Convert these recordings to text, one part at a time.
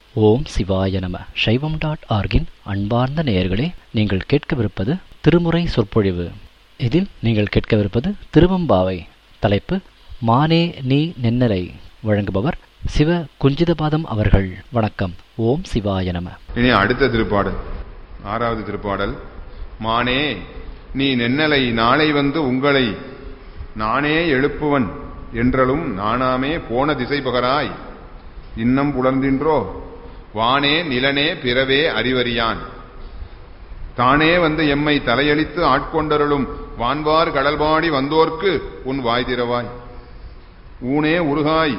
ஓம் சிவாய நம சைவம் டாட் ஆர்கின் அன்பார்ந்த நேயர்களே நீங்கள் கேட்கவிருப்பது திருமுறை சொற்பொழிவு இதில் நீங்கள் கேட்கவிருப்பது திருவம்பாவை தலைப்பு மானே நீ நென்னலை வழங்குபவர் சிவ குஞ்சிதபாதம் அவர்கள் வணக்கம் ஓம் சிவாய நம இனி அடுத்த திருப்பாடல் ஆறாவது திருப்பாடல் மானே நீ நென்னலை நாளை வந்து உங்களை நானே எழுப்புவன் என்றலும் நானாமே போன திசை பகராய் இன்னம் புலர்ந்தின்றோ வானே நிலனே பிறவே அறிவறியான் தானே வந்து எம்மை தலையளித்து ஆட்கொண்டருளும் வான்வார் கடல்பாடி வந்தோர்க்கு உன் வாய் திறவாய் ஊனே உருகாய்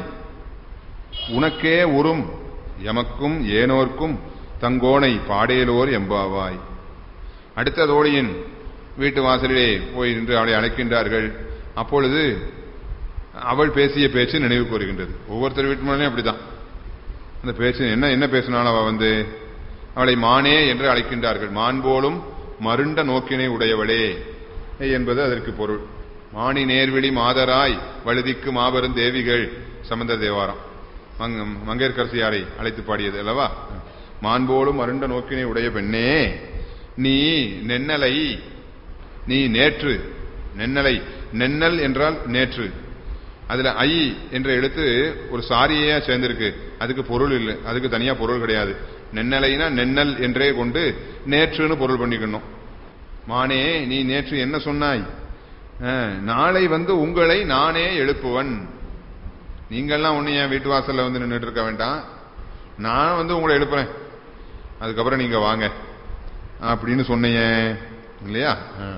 உனக்கே உறும் எமக்கும் ஏனோர்க்கும் தங்கோனை பாடேலோர் எம்பாவாய் அடுத்த தோழியின் வீட்டு வாசலிலே போய் நின்று அவளை அழைக்கின்றார்கள் அப்பொழுது அவள் பேசிய பேச்சு நினைவுக்கு வருகின்றது ஒவ்வொருத்தர் வீட்டு முன்னாலே அப்படிதான் அந்த பேச்சு என்ன என்ன பேசினாலும் அவ வந்து அவளை மானே என்று அழைக்கின்றார்கள் மான் போலும் மருண்ட நோக்கினை உடையவளே என்பது அதற்கு பொருள் மானி நேர்விழி மாதராய் வழுதிக்கு மாபெரும் தேவிகள் சம்பந்த தேவாரம் மங்க மங்கையர்கரசியாரை அழைத்து பாடியது அல்லவா மான் போலும் மருண்ட நோக்கினை உடைய பெண்ணே நீ நென்னலை நீ நேற்று நென்னலை நென்னல் என்றால் நேற்று அதுல ஐ என்ற எழுத்து ஒரு சாரியா சேர்ந்திருக்கு அதுக்கு பொருள் இல்லை அதுக்கு தனியா பொருள் கிடையாது நென்னலைனா நென்னல் என்றே கொண்டு நேற்றுன்னு பொருள் பண்ணிக்கணும் மானே நீ நேற்று என்ன சொன்னாய் நாளை வந்து உங்களை நானே எழுப்புவன் நீங்கள்லாம் ஒண்ணு என் வீட்டு வாசல்ல வந்து நின்றுட்டு இருக்க வேண்டாம் நான் வந்து உங்களை எழுப்புறேன் அதுக்கப்புறம் நீங்க வாங்க அப்படின்னு சொன்னீங்க இல்லையா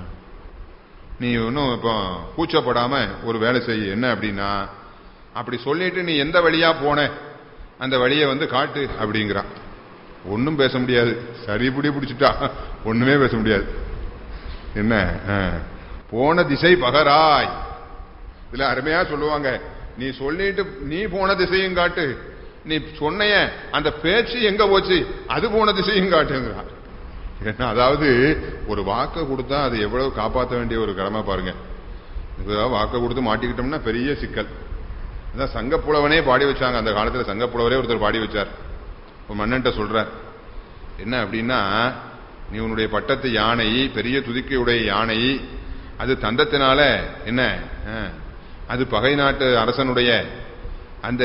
நீ இன்னும் இப்போ கூச்சப்படாம ஒரு வேலை செய்ய என்ன அப்படின்னா அப்படி சொல்லிட்டு நீ எந்த வழியா போன அந்த வழியை வந்து காட்டு அப்படிங்கிறான் ஒன்னும் பேச முடியாது சரி பிடி பிடிச்சிட்டா ஒண்ணுமே பேச முடியாது என்ன போன திசை பகராய் இதுல அருமையா சொல்லுவாங்க நீ சொல்லிட்டு நீ போன திசையும் காட்டு நீ சொன்னைய அந்த பேச்சு எங்க போச்சு அது போன திசையும் காட்டுங்கிறான் ஏன்னா அதாவது ஒரு வாக்கை கொடுத்தா அது எவ்வளவு காப்பாற்ற வேண்டிய ஒரு கடமை பாருங்க வாக்கை கொடுத்து மாட்டிக்கிட்டோம்னா பெரிய சிக்கல் அதான் சங்கப்புலவனே பாடி வச்சாங்க அந்த காலத்துல சங்கப்புலவரே ஒருத்தர் பாடி வச்சார் இப்போ மன்னன்ட்ட சொல்றார் என்ன அப்படின்னா நீ உன்னுடைய பட்டத்து யானை பெரிய துதிக்கையுடைய யானை அது தந்தத்தினால என்ன அது பகை நாட்டு அரசனுடைய அந்த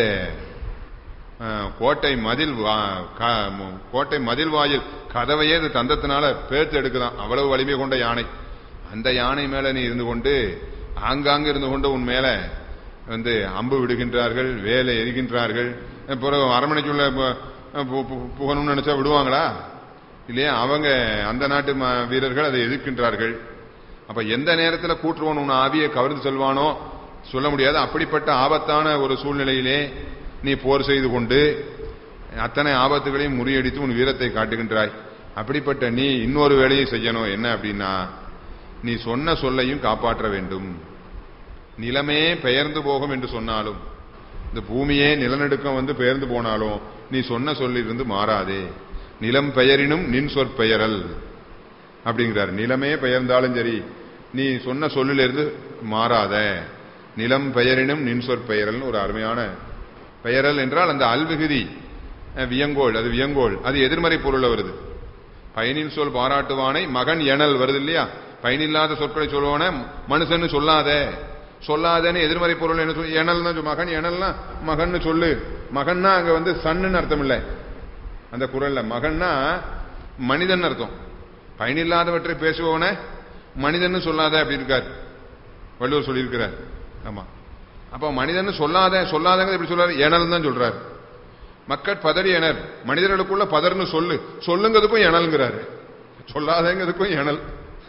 கோட்டை மதில் கோட்டை மதில் வாயில் கதவையே அது தந்தத்தினால பேர்த்து எடுக்குதான் அவ்வளவு வலிமை கொண்ட யானை அந்த யானை மேல நீ இருந்து கொண்டு ஆங்காங்க இருந்து கொண்டு உன் மேல வந்து அம்பு விடுகின்றார்கள் வேலை எரிகின்றார்கள் பிறகு அரமனைக்குள்ள புகணும்னு நினைச்சா விடுவாங்களா இல்லையா அவங்க அந்த நாட்டு வீரர்கள் அதை எதிர்க்கின்றார்கள் அப்ப எந்த நேரத்தில் கூற்றுவன் உன் ஆவியை கவர்ந்து செல்வானோ சொல்ல முடியாது அப்படிப்பட்ட ஆபத்தான ஒரு சூழ்நிலையிலே நீ போர் செய்து கொண்டு அத்தனை ஆபத்துகளையும் முறியடித்து உன் வீரத்தை காட்டுகின்றாய் அப்படிப்பட்ட நீ இன்னொரு வேலையை செய்யணும் என்ன அப்படின்னா நீ சொன்ன சொல்லையும் காப்பாற்ற வேண்டும் நிலமே பெயர்ந்து போகும் என்று சொன்னாலும் இந்த பூமியே நிலநடுக்கம் வந்து பெயர்ந்து போனாலும் நீ சொன்ன சொல்லிருந்து மாறாதே நிலம் பெயரினும் நின் சொற்பெயரல் அப்படிங்கிறார் நிலமே பெயர்ந்தாலும் சரி நீ சொன்ன சொல்லிலிருந்து மாறாத நிலம் பெயரினும் நின் சொற்பெயரல் ஒரு அருமையான பெயரல் என்றால் அந்த அல்விகுதி வியங்கோள் அது வியங்கோள் அது எதிர்மறை பொருள் வருது பயனின் சொல் பாராட்டுவானை மகன் எனல் வருது இல்லையா பயனில்லாத சொற்களை சொல்லுவான மனுஷன்னு சொல்லாத சொல்லாதன்னு எதிர்மறை பொருள் என்ன சொல்லி எனல்னா மகன் எனல்னா மகன்னு சொல்லு மகன்னா அங்க வந்து சன்னு அர்த்தம் இல்லை அந்த குரல்ல மகன்னா மனிதன் அர்த்தம் பயனில்லாதவற்றை பேசுபவன மனிதன்னு சொல்லாத அப்படி இருக்கார் வள்ளுவர் சொல்லியிருக்கிறார் ஆமா அப்ப மனிதன் சொல்லாத சொல்லாதங்க எப்படி சொல்றாரு எனல் தான் சொல்றாரு மக்கள் பதறி எனர் மனிதர்களுக்குள்ள பதர்னு சொல்லு சொல்லுங்கிறதுக்கும் எனல்ங்கிறாரு சொல்லாதங்கிறதுக்கும் எனல்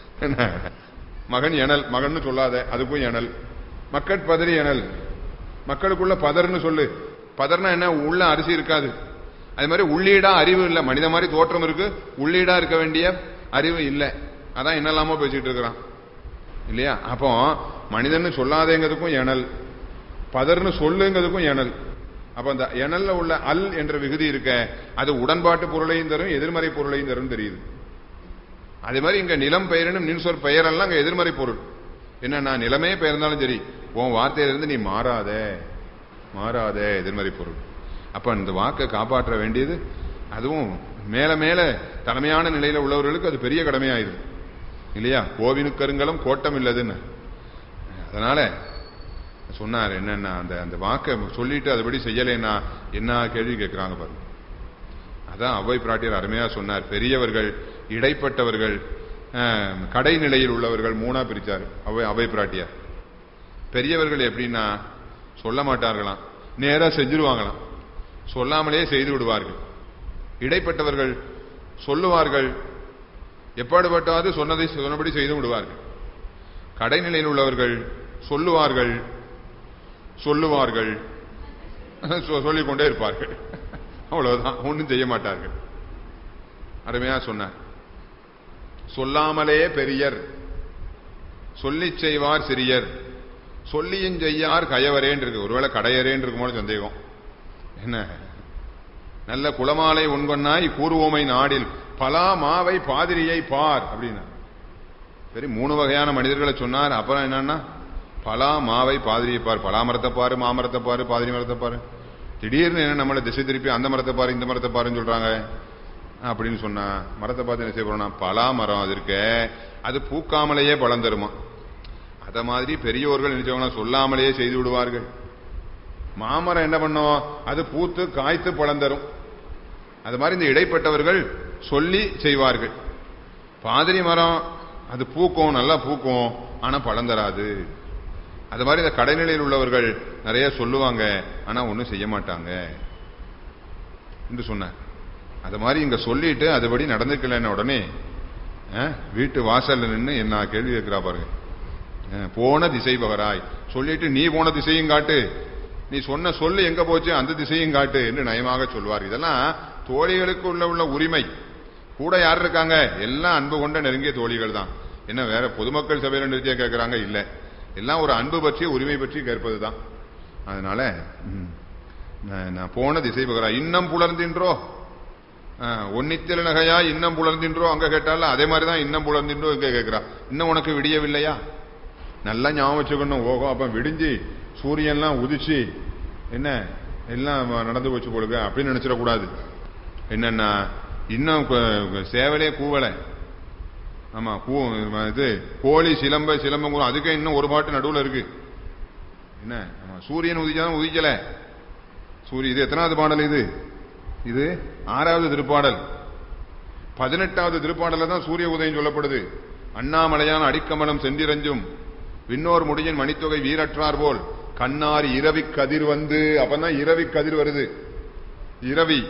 மகன் எனல் மகன் சொல்லாத அதுக்கும் எனல் மக்கள் பதறி எனல் மக்களுக்குள்ள பதர்னு சொல்லு பதர்னா என்ன உள்ள அரிசி இருக்காது அது மாதிரி உள்ளீடா அறிவு இல்லை மனித மாதிரி தோற்றம் இருக்கு உள்ளீடா இருக்க வேண்டிய அறிவு இல்லை அதான் என்னெல்லாமோ பேசிட்டு இருக்கிறான் இல்லையா அப்போ மனிதன்னு சொல்லாதேங்கிறதுக்கும் எனல் பதர்னு சொல்லுங்கிறதுக்கும் எனல் அப்ப அந்த எனல்ல உள்ள அல் என்ற விகுதி இருக்க அது உடன்பாட்டு பொருளையும் தரும் எதிர்மறை பொருளையும் தரும் தெரியுது அதே மாதிரி இங்க நிலம் பெயரினும் நின் சொற் பெயரெல்லாம் அங்க எதிர்மறை பொருள் என்ன நான் நிலமே பெயர்ந்தாலும் சரி உன் வார்த்தையிலிருந்து நீ மாறாத மாறாத எதிர்மறை பொருள் அப்ப இந்த வாக்கை காப்பாற்ற வேண்டியது அதுவும் மேல மேல தலைமையான நிலையில உள்ளவர்களுக்கு அது பெரிய கடமையாயிருது இல்லையா கோவினு கருங்கலம் கோட்டம் இல்லதுன்னு அதனால சொன்னார் என்னன்னா அந்த அந்த வாக்கை சொல்லிட்டு அதுபடி செய்யலைன்னா என்ன கேள்வி கேட்கிறாங்க பாருங்க அதான் அவ்வை பிராட்டியர் அருமையா சொன்னார் பெரியவர்கள் இடைப்பட்டவர்கள் அஹ், கடைநிலையில் உள்ளவர்கள் மூணா பிரிச்சார் அவை அவை பிராட்டியார் பெரியவர்கள் எப்படின்னா சொல்ல மாட்டார்களாம் நேரா செஞ்சிருவாங்களாம் சொல்லாமலே செய்து விடுவார்கள் இடைப்பட்டவர்கள் சொல்லுவார்கள் எப்பாடுபட்டாவது சொன்னதை சொன்னபடி செய்து விடுவார்கள் கடைநிலையில் உள்ளவர்கள் சொல்லுவார்கள் சொல்லுவார்கள் சொ- சொல்லிக்கொண்டே இருப்பார்கள் அவ்வளவுதான் ஒன்றும் செய்ய மாட்டார்கள் அருமையா சொன்னார் சொல்லாமலே பெரியர் சொல்லிச் செய்வார் சிறியர் சொல்லியும் செய்யார் கயவரேன் இருக்கு ஒருவேளை கடையரேன் இருக்குமோ சந்தேகம் என்ன நல்ல குளமாலை உண்பன்னாய் கூறுவோமை நாடில் பலா மாவை பாதிரியை பார் அப்படின்னா சரி மூணு வகையான மனிதர்களை சொன்னார் அப்புறம் என்னன்னா பலா மாவை பாதிரியை பார் பலா மரத்தை பாரு மாமரத்தை பாரு பாதிரி மரத்தை பாரு திடீர்னு என்ன நம்மளை திசை திருப்பி அந்த மரத்தை பாரு இந்த மரத்தை பாருன்னு சொல்றாங்க அப்படின்னு சொன்னா மரத்தை பார்த்து என்ன செய்ய போறோம்னா பலா மரம் அது இருக்க அது பூக்காமலேயே பழம் தருமா அத மாதிரி பெரியோர்கள் நினைச்சவங்க சொல்லாமலேயே செய்து விடுவார்கள் மாமரம் என்ன பண்ணும் அது பூத்து காய்த்து பழம் தரும் அது மாதிரி இந்த இடைப்பட்டவர்கள் சொல்லி செய்வார்கள் பாதிரி மரம் அது பூக்கும் நல்லா பூக்கும் ஆனா பழம் தராது அது மாதிரி இந்த கடைநிலையில் உள்ளவர்கள் நிறைய சொல்லுவாங்க ஆனா ஒண்ணும் செய்ய மாட்டாங்க என்று சொன்னார் அது மாதிரி இங்க சொல்லிட்டு அதுபடி நடந்துக்கலன்னு உடனே அஹ், வீட்டு வாசல்ல நின்னு என்ன கேள்வி கேட்கிறா பாருங்க அஹ், போன திசை பகராய் சொல்லிட்டு நீ போன திசையும் காட்டு நீ சொன்ன சொல்லு எங்க போச்சு அந்த திசையும் காட்டு என்று நயமாக சொல்வார் இதெல்லாம் தோழிகளுக்கு உள்ள உள்ள உரிமை கூட யார் இருக்காங்க எல்லாம் அன்பு கொண்ட நெருங்கிய தோழிகள் தான் என்ன வேற பொதுமக்கள் சபையில் நிறுத்தியா கேட்கறாங்க இல்ல எல்லாம் ஒரு அன்பு பற்றி உரிமை பற்றி கேட்பது தான் அதனால ம், நான் நான் போன திசை பகரா இன்னம் புலர்ந்தின்றோ ஒன்னித்தில நகையா இன்னம் புலர்ந்தின்றோ அங்க கேட்டால அதே மாதிரி தான் இன்னம் புலர்ந்தின்றோ இங்க கேட்கிறா இன்னும் உனக்கு விடியவில்லையா நல்லா ஞாபகம் வச்சுக்கணும் ஓஹோ அப்ப விடிஞ்சு சூரியன்லாம் உதிச்சு என்ன எல்லாம் நடந்து போச்சு போலுங்க அப்படின்னு நினைச்சிடக்கூடாது என்னன்னா இன்னும் கு- சேவலே கூவலை ஆமா கூ இது கோழி சிலம்ப சிலம்பம் கூ- அதுக்கே இன்னும் ஒரு பாட்டு நடுவுல இருக்கு என்ன ஆமா சூரியன் உதிச்சாலும் உதிக்கல சூரிய இது எத்தனாவது பாடல் இது இது ஆறாவது திருப்பாடல் பதினெட்டாவது திருப்பாடல தான் சூரிய உதயம் சொல்லப்படுது அண்ணாமலையான் அடிக்கமலம் சென்றிரஞ்சும் விண்ணோர் முடியின் மணித்தொகை வீரற்றார் போல் கண்ணார் இரவி கதிர் வந்து அப்பதான் இரவி கதிர் வருது இரவி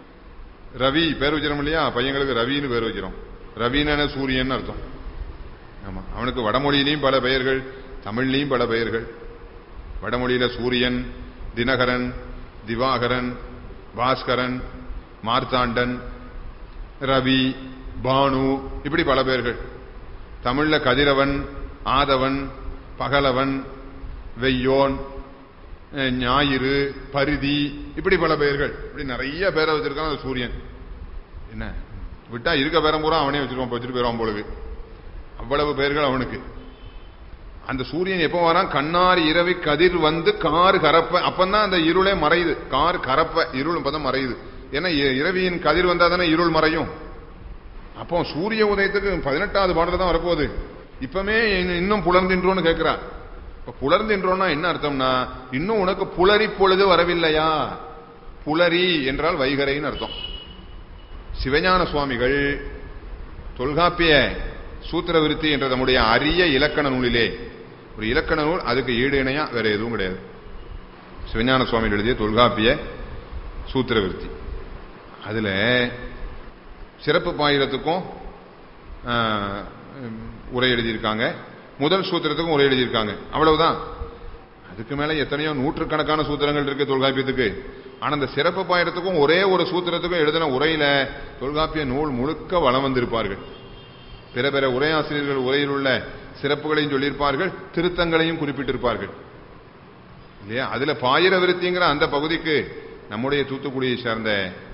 ரவி பேர் வச்சிரும் இல்லையா பையங்களுக்கு ரவின்னு பேர் வச்சிரும் ரவின்னு சூரியன் அர்த்தம் ஆமா அவனுக்கு வடமொழியிலையும் பல பெயர்கள் தமிழ்லையும் பல பெயர்கள் வடமொழியில சூரியன் தினகரன் திவாகரன் பாஸ்கரன் மார்த்தாண்டன் ரவி பானு இப்படி பல பேர்கள் தமிழ்ல கதிரவன் ஆதவன் பகலவன் வெய்யோன் அஹ், ஞாயிறு பரிதி இப்படி பல பெயர்கள் இப்படி நிறைய பேரை வச்சிருக்கான் அந்த சூரியன் என்ன விட்டா இருக்க பேரம் பூரா அவனே வச்சிருவான் வச்சுட்டு போயிடுவான் பொழுது அவ்வளவு பெயர்கள் அவனுக்கு அந்த சூரியன் எப்போ வரான் கண்ணார் இரவி கதிர் வந்து கார் கரப்ப அப்பதான் அந்த இருளே மறையுது கார் கரப்ப இருள் இப்பதான் மறையுது ஏன்னா இ- இரவியின் கதிர் வந்தா தானே இருள் மறையும் அப்போ சூரிய உதயத்துக்கு பதினெட்டாவது பாடல தான் வரப்போகுது இப்பமே இன்னும் இன்னும் புலர்ந்தின்றோன்னு கேட்கிறா இப்ப புலர்ந்தின்றோன்னா என்ன அர்த்தம்னா இன்னும் உனக்கு புலரி பொழுது வரவில்லையா புலரி என்றால் வைகரைன்னு அர்த்தம் சிவஞான சுவாமிகள் தொல்காப்பிய சூத்திர விருத்தி என்ற நம்முடைய அரிய இலக்கண நூலிலே ஒரு இலக்கண நூல் அதுக்கு ஈடு இணையா வேற எதுவும் கிடையாது சிவஞான சுவாமிகள் எழுதிய தொல்காப்பிய சூத்திர விருத்தி அதுல சிறப்பு பாயிரத்துக்கும் ஆஹ், உரை எழுதியிருக்காங்க முதல் சூத்திரத்துக்கும் உரை எழுதியிருக்காங்க அவ்வளவுதான் அதுக்கு மேல எத்தனையோ நூற்றுக்கணக்கான சூத்திரங்கள் இருக்கு தொல்காப்பியத்துக்கு ஆனா அந்த சிறப்பு பாயிரத்துக்கும் ஒரே ஒரு சூத்திரத்துக்கும் எழுதின உரையில தொல்காப்பிய நூல் முழுக்க வளம் வந்திருப்பார்கள் பிற பிற உரையாசிரியர்கள் உரையில் உள்ள சிறப்புகளையும் சொல்லியிருப்பார்கள் திருத்தங்களையும் குறிப்பிட்டிருப்பார்கள் இல்லையா அதுல பாயிர விருத்திங்கிற அந்த பகுதிக்கு நம்முடைய தூத்துக்குடியை சேர்ந்த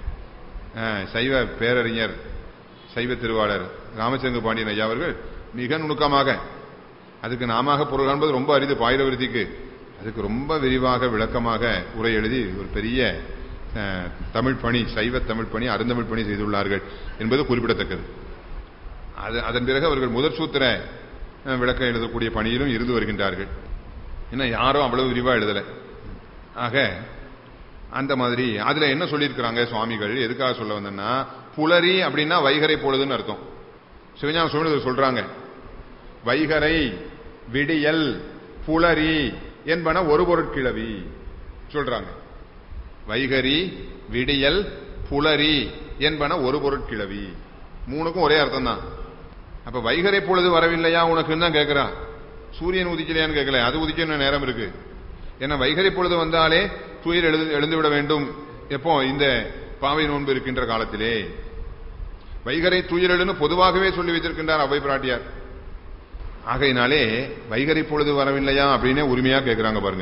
அஹ், சைவ பேரறிஞர் சைவ திருவாளர் ராமச்சந்திர பாண்டியன் ஐயா அவர்கள் மிக நுணுக்கமாக அதுக்கு நாம பொருள் காண்பது ரொம்ப அரிது பாயிர விருத்திக்கு அதுக்கு ரொம்ப விரிவாக விளக்கமாக உரை எழுதி ஒரு பெரிய அஹ், தமிழ் பணி சைவ தமிழ் பணி அருந்தமிழ் பணி செய்துள்ளார்கள் என்பது குறிப்பிடத்தக்கது அது அதன் பிறகு அவர்கள் முதற் சூத்திர அஹ், விளக்கம் எழுதக்கூடிய பணியிலும் இருந்து வருகின்றார்கள் இன்னும் யாரும் அவ்வளவு விரிவா எழுதல ஆக அந்த மாதிரி அதுல என்ன சொல்லியிருக்கிறாங்க சுவாமிகள் எதுக்காக சொல்ல வந்தேன்னா புலரி அப்படின்னா வைகரை பொழுதுன்னு அர்த்தம் சிவஞான சுவாமி இதை சொல்றாங்க வைகரை விடியல் புலரி என்பன ஒரு பொருட்கிழவி சொல்றாங்க வைகரி விடியல் புலரி என்பன ஒரு பொருட்கிழவி மூணுக்கும் ஒரே அர்த்தம் தான் அப்ப வைகரை பொழுது வரவில்லையா உனக்குன்னு தான் கேட்கிறா சூரியன் உதிக்கலையான்னு கேட்கல அது உதிக்க இன்னும் நேரம் இருக்கு ஏன்னா வைகரை பொழுது வந்தாலே துயில் எழுது எழுந்து விட வேண்டும் எப்போ இந்த பாவை நோன்பு இருக்கின்ற காலத்திலே வைகரை துயிலெழுன்னு பொதுவாகவே சொல்லி வைத்திருக்கின்றார் அவை பிராட்டியார் ஆகையினாலே வைகரை பொழுது வரவில்லையா அப்படின்னே உரிமையா கேட்கிறாங்க பாருங்க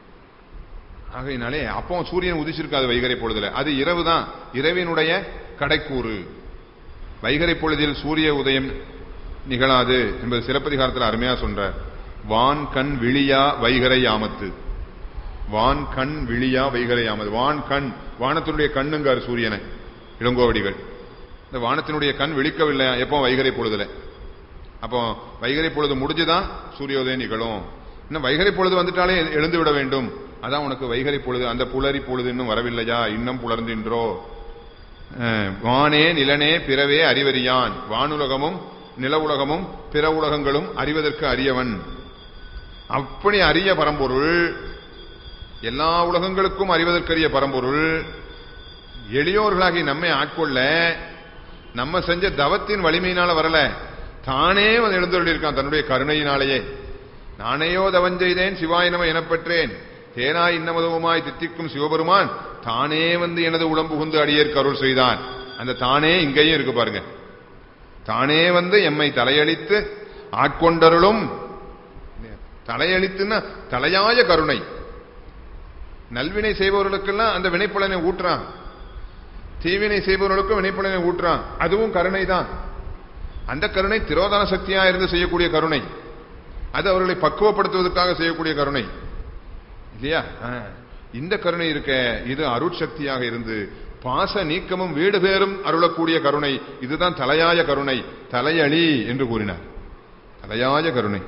ஆகையினாலே அப்போ சூரியன் உதிச்சிருக்காது வைகரை பொழுதுல அது இரவு தான் இரவினுடைய கடைக்கூறு வைகரை பொழுதில் சூரிய உதயம் நிகழாது என்பது சிலப்பதிகாரத்தில் அருமையா சொல்றார் வான் கண் விழியா வைகரை யாமத்து வான் கண் விழியா வைகரை யாமது வான் கண் வானத்தினுடைய கண்ணுங்கார் சூரியனை இளங்கோவடிகள் இந்த வானத்தினுடைய கண் விழிக்கவில்லை எப்போ வைகரை பொழுதுல அப்போ வைகரை பொழுது முடிஞ்சுதான் சூரியோதயம் நிகழும் இன்னும் வைகரை பொழுது வந்துட்டாலே எழுந்து விட வேண்டும் அதான் உனக்கு வைகரை பொழுது அந்த புலரி பொழுது இன்னும் வரவில்லையா இன்னும் புலர்ந்தின்றோ அஹ், வானே நிலனே பிறவே அறிவறியான் வானுலகமும் நில உலகமும் பிற உலகங்களும் அறிவதற்கு அறியவன் அப்படி அரிய பரம்பொருள் எல்லா உலகங்களுக்கும் அறிவதற்கரிய பரம்பொருள் எளியோர்களாகி நம்மை ஆட்கொள்ள நம்ம செஞ்ச தவத்தின் வலிமையினால வரல தானே வந்து எழுந்தருளி இருக்கான் தன்னுடைய கருணையினாலேயே நானேயோ தவம் செய்தேன் சிவாய நம எனப்பெற்றேன் தேனாய் இன்னமதுவுமாய் தித்திக்கும் சிவபெருமான் தானே வந்து எனது உளம் புகுந்து அடியேற்கு அருள் செய்தான் அந்த தானே இங்கேயும் இருக்கு பாருங்க தானே வந்து எம்மை தலையளித்து ஆட்கொண்டருளும் தலையளித்துன்னா தலையாய கருணை நல்வினை செய்பவர்களுக்கெல்லாம் அந்த வினைப்பலனை ஊட்டுறான் தீவினை செய்பவர்களுக்கும் வினைப்பலனை ஊட்டுறான் அதுவும் கருணை தான் அந்த கருணை திரோதான சக்தியா இருந்து செய்யக்கூடிய கருணை அது அவர்களை பக்குவப்படுத்துவதற்காக செய்யக்கூடிய கருணை இல்லையா ஆ. இந்த கருணை இருக்க இது அருட்சக்தியாக இருந்து பாச நீக்கமும் வீடு பேரும் அருளக்கூடிய கருணை இதுதான் தலையாய கருணை தலையளி என்று கூறினார் தலையாய கருணை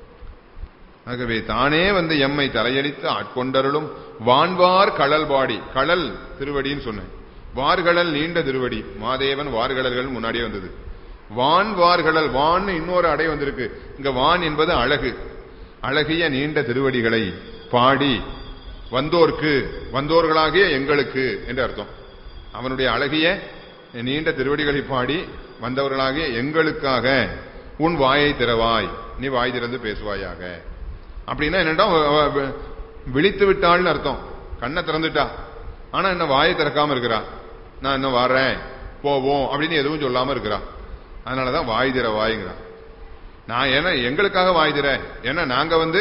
ஆகவே தானே வந்து எம்மை தலையளித்து ஆட்கொண்டருளும் வான்வார் கடல் பாடி கடல் திருவடின்னு சொன்னேன் வார்கடல் நீண்ட திருவடி மாதேவன் வார்கடல்கள் முன்னாடியே வந்தது வான் வார்கடல் வான் இன்னொரு அடை வந்திருக்கு இங்க வான் என்பது அழகு அழகிய நீண்ட திருவடிகளை பாடி வந்தோர்க்கு வந்தோர்களாகிய எங்களுக்கு என்று அர்த்தம் அவனுடைய அழகிய நீண்ட திருவடிகளை பாடி வந்தவர்களாகிய எங்களுக்காக உன் வாயை திறவாய் நீ வாய் திறந்து பேசுவாயாக அப்படின்னா என்னடா அவ- அவ விழித்து விட்டாள்னு அர்த்தம் கண்ணை திறந்துட்டா ஆனா என்ன வாயை திறக்காம இருக்கிறா நான் இன்னும் வரேன் போவோம் அப்படின்னு எதுவும் சொல்லாம இருக்கிறா அதனாலதான் வாய் திற வாய்ங்கிறான் நான் ஏன்னா எங்களுக்காக வாய் திற ஏன்னா நாங்க வந்து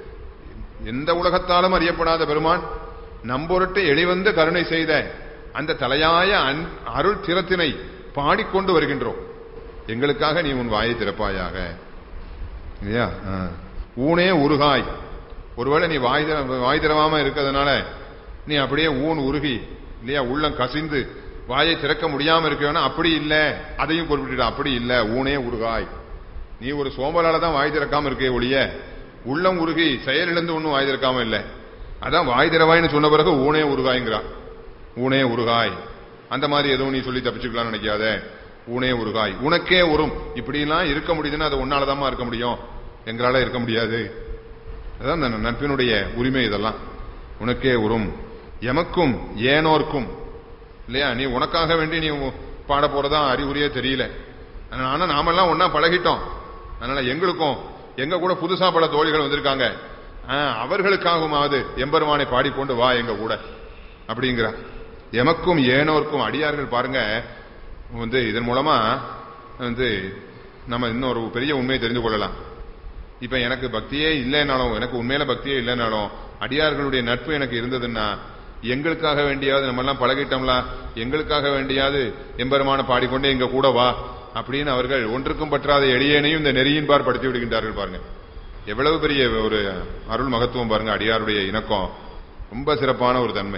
எந்த உலகத்தாலும் அறியப்படாத பெருமான் நம்பொருட்டு எளிவந்து கருணை செய்த அந்த தலையாய அன்- அருள் திறத்தினை பாடிக்கொண்டு வருகின்றோம் எங்களுக்காக நீ உன் வாயை திறப்பாயாக இல்லையா ஆ. ஊனே உருகாய் ஒருவேளை நீ வாய் திற- வாய் திறவாம இருக்கிறதுனால நீ அப்படியே ஊன் உருகி இல்லையா உள்ளம் கசிந்து வாயை திறக்க முடியாம இருக்கணும் அப்படி இல்ல அதையும் குறிப்பிட்டு அப்படி இல்ல ஊனே உருகாய் நீ ஒரு சோம்பலால தான் வாய் திறக்காம இருக்கே ஒழிய உள்ளம் உருகி செயலிழந்து ஒன்றும் வாய் திறக்காம இல்ல அதான் வாய் திறவாய்னு சொன்ன பிறகு ஊனே உருகாய்ங்கிறான் ஊனே உருகாய் அந்த மாதிரி எதுவும் நீ சொல்லி தப்பிச்சுக்கலாம்னு நினைக்காத ஊனே உருகாய் உனக்கே உறும் இப்படிலாம் இருக்க முடியுதுன்னா அது உன்னாலதாம்மா இருக்க முடியும் எங்களால இருக்க முடியாது அதான் அந்த நட்பினுடைய உரிமை இதெல்லாம் உனக்கே உறும் எமக்கும் ஏனோர்க்கும் இல்லையா நீ உனக்காக வேண்டி நீ பாட போறதா அறிகுறியே தெரியல ஆனா நாமெல்லாம் ஒன்னா பழகிட்டோம் அதனால எங்களுக்கும் எங்க கூட புதுசா பல தோழிகள் வந்திருக்காங்க ஆ, அவர்களுக்காகவாவது எம்பெருமானை பாடிக்கொண்டு வா எங்க கூட அப்படிங்கிறார் எமக்கும் ஏனோர்க்கும் அடியார்கள் பாருங்க வந்து இதன் மூலமா வந்து நம்ம இன்னும் ஒரு பெரிய உண்மையை தெரிந்து கொள்ளலாம் இப்ப எனக்கு பக்தியே இல்லைனாலும் எனக்கு உண்மையில பக்தியே இல்லைனாலும் அடியார்களுடைய நட்பு எனக்கு இருந்ததுன்னா எங்களுக்காக வேண்டியாவது நம்ம எல்லாம் பழகிட்டோம்ல எங்களுக்காக வேண்டியாவது எம்பெருமான பாடிக்கொண்டு எங்க கூட வா அப்படின்னு அவர்கள் ஒன்றுக்கும் பற்றாத எளியனையும் இந்த நெறியின் பார் படுத்தி விடுகின்றார்கள் பாருங்க எவ்வளவு பெரிய ஒரு அருள் மகத்துவம் பாருங்க அடியாருடைய இணக்கம் ரொம்ப சிறப்பான ஒரு தன்மை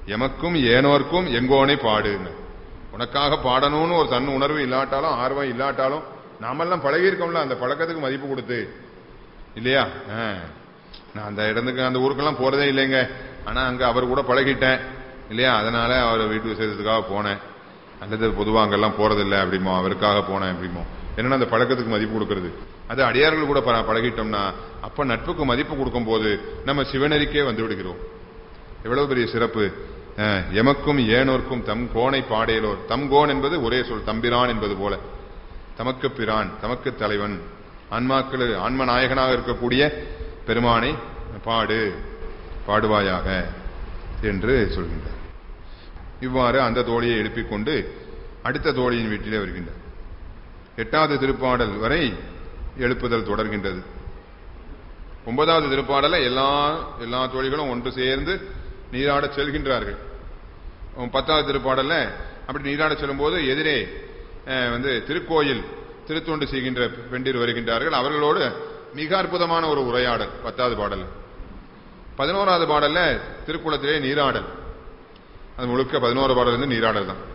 எமக்கும் ஏனோர்க்கும் எங்கோனை பாடுன்னு உனக்காக பாடணும்னு ஒரு தன் உணர்வு இல்லாட்டாலும் ஆர்வம் இல்லாட்டாலும் நாமெல்லாம் பழகியிருக்கோம்ல அந்த பழக்கத்துக்கு மதிப்பு கொடுத்து இல்லையா ஆ. நான் அந்த இடத்துக்கு அந்த ஊருக்கெல்லாம் போறதே இல்லைங்க ஆனா அங்க அவர் கூட பழகிட்டேன் இல்லையா அதனால அவர் வீட்டு விசேஷத்துக்காக போனேன் அல்லது பொதுவா அங்கெல்லாம் போறதில்லை அப்படிமோ அவருக்காக போனேன் அப்படிமோ என்னன்னா அந்த பழக்கத்துக்கு மதிப்பு கொடுக்கறது அது அடியார்கள் கூட ப- பழகிட்டோம்னா அப்ப நட்புக்கு மதிப்பு கொடுக்கும் போது நம்ம சிவனரிக்கே வந்து விடுகிறோம் எவ்வளவு பெரிய சிறப்பு அஹ், எமக்கும் ஏனோர்க்கும் தம் கோனை பாடேலோர் தம் கோன் என்பது ஒரே சொல் தம்பிரான் என்பது போல தமக்கு பிரான் தமக்கு தலைவன் ஆன்மாக்கள் ஆன்ம நாயகனாக இருக்கக்கூடிய பெருமானை பாடு பாடுவாயாக என்று சொல்கின்றார் இவ்வாறு அந்த தோழியை எழுப்பிக் கொண்டு அடுத்த தோழியின் வீட்டிலே வருகின்றார் எட்டாவது திருப்பாடல் வரை எழுப்புதல் தொடர்கின்றது ஒன்பதாவது திருப்பாடல எல்லா எல்லா தோழிகளும் ஒன்று சேர்ந்து நீராடச் செல்கின்றார்கள் உம் பத்தாவது திருப்பாடல்ல அப்படி நீராடச் செல்லும்போது எதிரே அஹ், வந்து திருக்கோயில் திருத்தொண்டு செய்கின்ற பெண்டிர் வருகின்றார்கள் அவர்களோடு மிக அற்புதமான ஒரு உரையாடல் பத்தாவது பாடல் பதினோராவது பாடல்ல திருக்குளத்திலே நீராடல் அது முழுக்க பதினோரு பாடல் வந்து நீராடல் தான்